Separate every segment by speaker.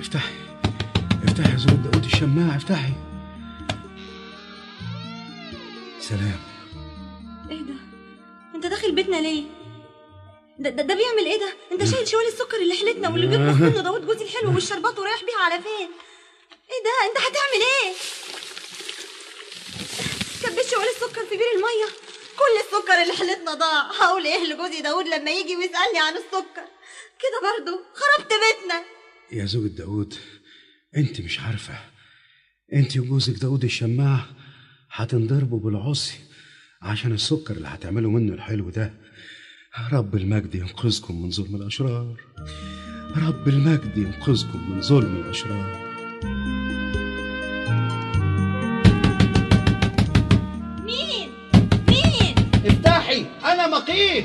Speaker 1: افتحي افتحي يا زود داود الشماعة افتحي سلام
Speaker 2: ايه ده انت داخل بيتنا ليه ده, ده, ده بيعمل ايه ده انت شايل شوال السكر اللي حلتنا واللي بيطبخ منه داود جوزي الحلو والشربات ورايح بيها على فين ايه ده انت هتعمل ايه كبت شوال السكر في بير الميه كل السكر اللي حلتنا ضاع هقول ايه لجوزي داود لما يجي ويسالني عن السكر كده برضو خربت بيتنا
Speaker 1: يا زوجة داود انت مش عارفة انت وجوزك داود الشماع هتنضربوا بالعصي عشان السكر اللي هتعملوا منه الحلو ده رب المجد ينقذكم من ظلم الأشرار رب المجد ينقذكم من ظلم الأشرار
Speaker 2: مين مين
Speaker 3: افتحي انا مقيت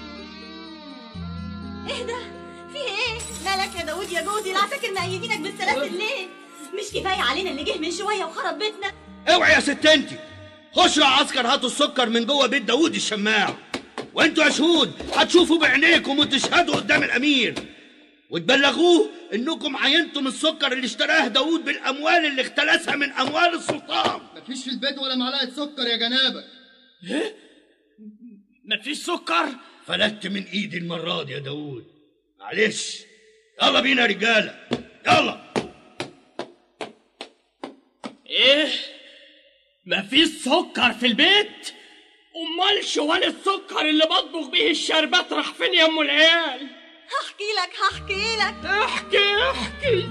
Speaker 2: ايه ده في ايه مالك يا داود يا جوزي العساكر مأيدينك بالسلاسل ليه مش كفايه علينا اللي جه من شويه وخرب بيتنا
Speaker 3: اوعي يا ست انتي خشوا يا عسكر هاتوا السكر من جوه بيت داوود الشماع وانتوا يا شهود هتشوفوا بعينيكم وتشهدوا قدام الامير وتبلغوه انكم عينتم السكر اللي اشتراه داوود بالاموال اللي اختلسها من اموال السلطان
Speaker 4: مفيش في البيت ولا معلقه سكر يا جنابك
Speaker 3: مفيش سكر فلت من ايدي المره دي يا داوود معلش يلا بينا يا رجاله يلا
Speaker 5: ايه مفيش سكر في البيت امال شوال السكر اللي بطبخ بيه الشربات راح فين يا ام العيال
Speaker 2: هحكي لك هحكي لك
Speaker 5: احكي احكي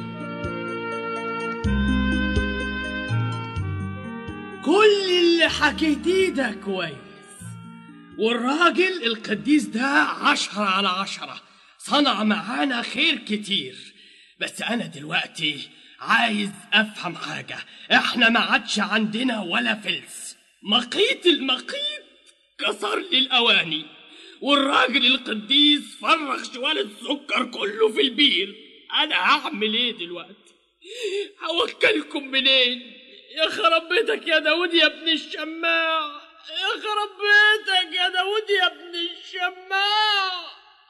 Speaker 5: كل اللي حكيتيه ده كويس والراجل القديس ده عشرة على عشرة صنع معانا خير كتير بس أنا دلوقتي عايز أفهم حاجة إحنا ما عادش عندنا ولا فلس مقيت المقيت كسر لي الأواني والراجل القديس فرغ شوال السكر كله في البير أنا هعمل إيه دلوقتي هوكلكم منين يا خرب بيتك يا داود يا ابن الشماع يا خرب بيتك يا داود يا ابن الشماع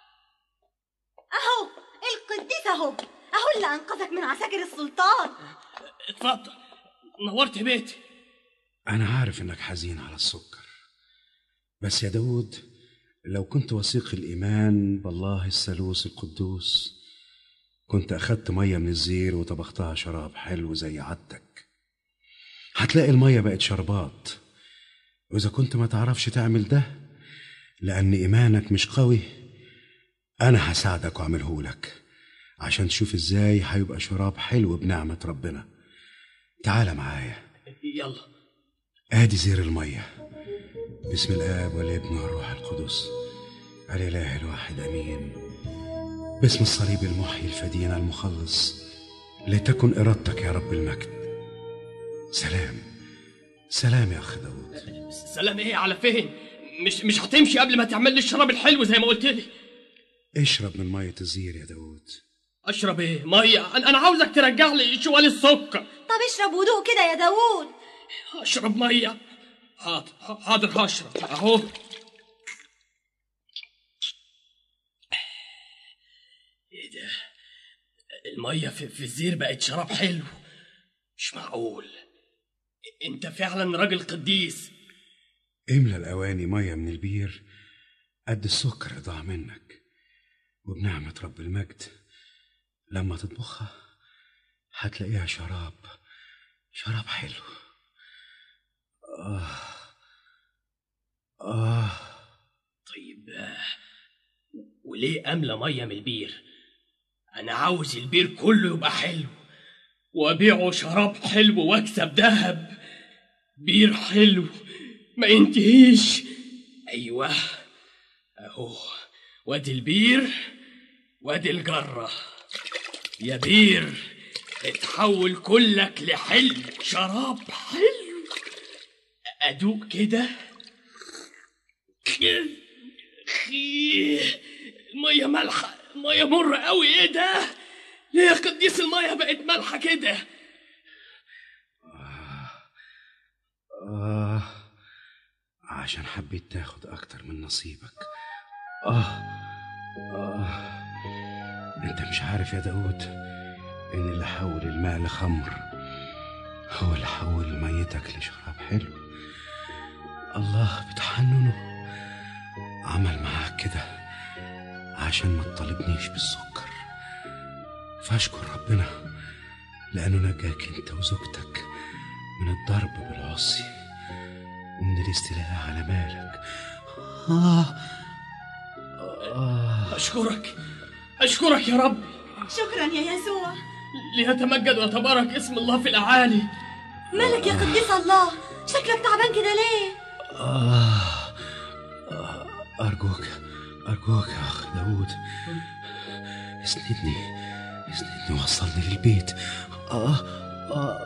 Speaker 2: اهو القديس اهو اهو اللي انقذك من عساكر السلطان
Speaker 5: اتفضل نورت بيتي
Speaker 1: أنا عارف إنك حزين على السكر بس يا داود لو كنت وثيق الإيمان بالله الثالوث القدوس كنت أخدت مية من الزير وطبختها شراب حلو زي عادتك هتلاقي المية بقت شربات وإذا كنت ما تعرفش تعمل ده لأن إيمانك مش قوي أنا هساعدك وأعمله لك عشان تشوف إزاي هيبقى شراب حلو بنعمة ربنا تعال معايا
Speaker 5: يلا
Speaker 1: ادي زير الميه بسم الاب والابن والروح القدس الاله الواحد امين باسم الصليب المحيي الفدينا المخلص لتكن ارادتك يا رب المجد سلام سلام يا اخ داود
Speaker 5: سلام ايه على فين مش مش هتمشي قبل ما تعمل لي الشراب الحلو زي ما قلت لي
Speaker 1: اشرب من ميه الزير يا داود
Speaker 5: اشرب ايه ميه انا انا عاوزك ترجع لي شوال السكر
Speaker 2: طب اشرب ودوق كده يا داوود
Speaker 5: اشرب ميه حاضر حاضر هشرب اهو ايه ده الميه في, في الزير بقت شراب حلو مش معقول انت فعلا راجل قديس
Speaker 1: املى الاواني ميه من البير قد السكر اللي ضاع منك وبنعمه رب المجد لما تطبخها هتلاقيها شراب شراب حلو آه آه
Speaker 5: طيب آه، وليه املى ميه من البير انا عاوز البير كله يبقى حلو وابيعه شراب حلو واكسب ذهب بير حلو ما ينتهيش ايوه اهو وادي البير وادي الجره يا بير اتحول كلك لحلو شراب حلو ادوق كده خي ميه مالحه ميه مره قوي ايه ده ليه يا قديس الميه بقت مالحه كده
Speaker 1: آه عشان حبيت تاخد أكتر من نصيبك آه آه أنت مش عارف يا داود إن اللي حول الماء لخمر هو اللي حول ميتك لشراب حلو الله بتحننه عمل معاك كده عشان ما تطالبنيش بالسكر فاشكر ربنا لأنه نجاك أنت وزوجتك من الضرب بالعصي ومن الاستيلاء على مالك آه آه
Speaker 5: أشكرك أشكرك يا رب
Speaker 2: شكرا يا يسوع
Speaker 5: ليتمجد ويتبارك اسم الله في الأعالي
Speaker 2: مالك يا قديس الله شكلك تعبان كده ليه
Speaker 1: آه آه، أرجوك أرجوك يا أخ داود اسندني اسندني وصلني للبيت آه آه